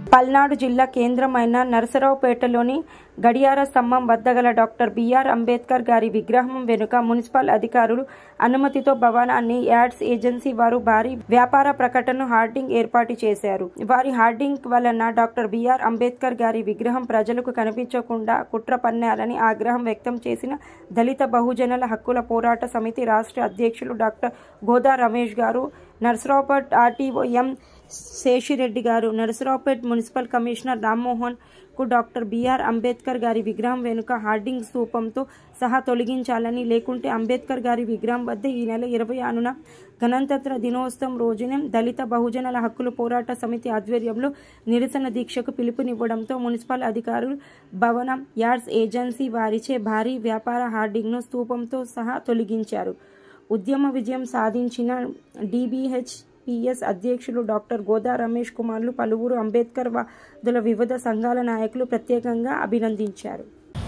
పల్నాడు జిల్లా కేంద్రమైన నరసరావుపేటలోని గడియార స్తంభం వద్ద గల డాక్టర్ బిఆర్ అంబేద్కర్ గారి విగ్రహం వెనుక మున్సిపల్ అధికారులు అనుమతితో భవనాన్ని యాడ్స్ ఏజెన్సీ వారు భారీ వ్యాపార ప్రకటన హార్డింగ్ ఏర్పాటు చేశారు వారి హార్డింగ్ వలన డాక్టర్ బిఆర్ అంబేద్కర్ గారి విగ్రహం ప్రజలకు కనిపించకుండా కుట్ర పన్నారని ఆగ్రహం వ్యక్తం చేసిన దళిత బహుజనుల హక్కుల పోరాట సమితి రాష్ట్ర అధ్యక్షులు డాక్టర్ గోదా రమేష్ గారు నర్సరావుపేట్ ఆర్టీఓ ఎం శేషిరెడ్డి గారు నరసరావుపేట్ మున్సిపల్ కమిషనర్ రామ్మోహన్ కు డాక్టర్ బిఆర్ అంబేద్కర్ గారి విగ్రహం వెనుక హార్డింగ్ స్థూపంతో సహా తొలగించాలని లేకుంటే అంబేద్కర్ గారి విగ్రహం వద్ద ఈ నెల ఇరవై ఆరున గణతంత్ర దినోత్సవం రోజునే దళిత బహుజనుల హక్కుల పోరాట సమితి ఆధ్వర్యంలో నిరసన దీక్షకు పిలుపునివ్వడంతో మున్సిపల్ అధికారులు భవన యార్డ్స్ ఏజెన్సీ వారిచే భారీ వ్యాపార హార్డింగ్ను స్థూపంతో సహా తొలగించారు ఉద్యమ విజయం సాధించిన డిబిహెచ్ పిఎస్ అధ్యక్షులు డాక్టర్ గోదా రమేష్ కుమార్లు పలువురు అంబేద్కర్ వాదుల వివిధ సంఘాల నాయకులు ప్రత్యేకంగా అభినందించారు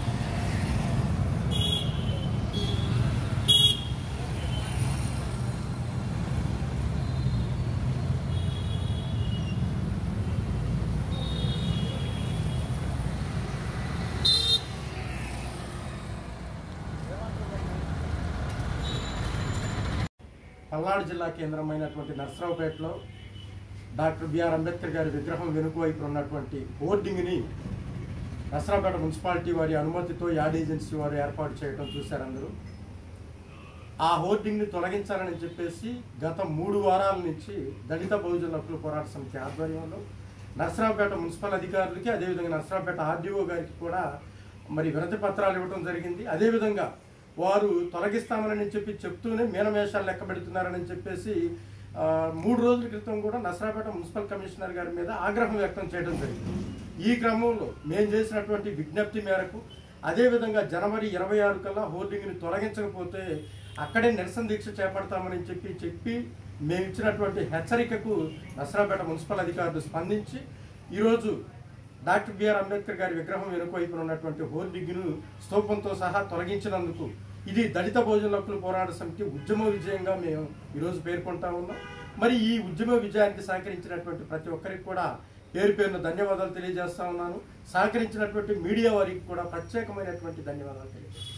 పల్నాడు జిల్లా కేంద్రమైనటువంటి నర్సరావుపేటలో డాక్టర్ బిఆర్ అంబేద్కర్ గారి విగ్రహం వెనుక వైపు ఉన్నటువంటి హోర్డింగ్ని నర్సరావుపేట మున్సిపాలిటీ వారి అనుమతితో యాడ్ ఏజెన్సీ వారు ఏర్పాటు చేయడం చూశారు అందరూ ఆ హోర్డింగ్ని తొలగించాలని చెప్పేసి గత మూడు వారాల నుంచి దళిత బహుజన హక్కుల పోరాట సమితి ఆధ్వర్యంలో నర్సరావుపేట మున్సిపల్ అధికారులకి అదేవిధంగా నర్సరావుపేట ఆర్డీఓ గారికి కూడా మరి వినతి పత్రాలు ఇవ్వడం జరిగింది అదేవిధంగా వారు తొలగిస్తామని చెప్పి చెప్తూనే మీనమేషాలు లెక్క పెడుతున్నారని చెప్పేసి ఆ, మూడు రోజుల క్రితం కూడా నసరాపేట మున్సిపల్ కమిషనర్ గారి మీద ఆగ్రహం వ్యక్తం చేయడం జరిగింది ఈ క్రమంలో మేము చేసినటువంటి విజ్ఞప్తి మేరకు అదేవిధంగా జనవరి ఇరవై ఆరు కల్లా హోర్డింగ్ని తొలగించకపోతే అక్కడే నిరసన దీక్ష చేపడతామని చెప్పి చెప్పి మేము ఇచ్చినటువంటి హెచ్చరికకు నసరాపేట మున్సిపల్ అధికారులు స్పందించి ఈరోజు డాక్టర్ బిఆర్ అంబేద్కర్ గారి విగ్రహం వెనుక వైపున ఉన్నటువంటి హోర్డింగ్ను స్తూపంతో సహా తొలగించినందుకు ఇది దళిత భోజన హక్కుల పోరాట సమితి ఉద్యమ విజయంగా మేము ఈరోజు పేర్కొంటా ఉన్నాం మరి ఈ ఉద్యమ విజయానికి సహకరించినటువంటి ప్రతి ఒక్కరికి కూడా పేరు పేరున ధన్యవాదాలు తెలియజేస్తా ఉన్నాను సహకరించినటువంటి మీడియా వారికి కూడా ప్రత్యేకమైనటువంటి ధన్యవాదాలు తెలియజేస్తాను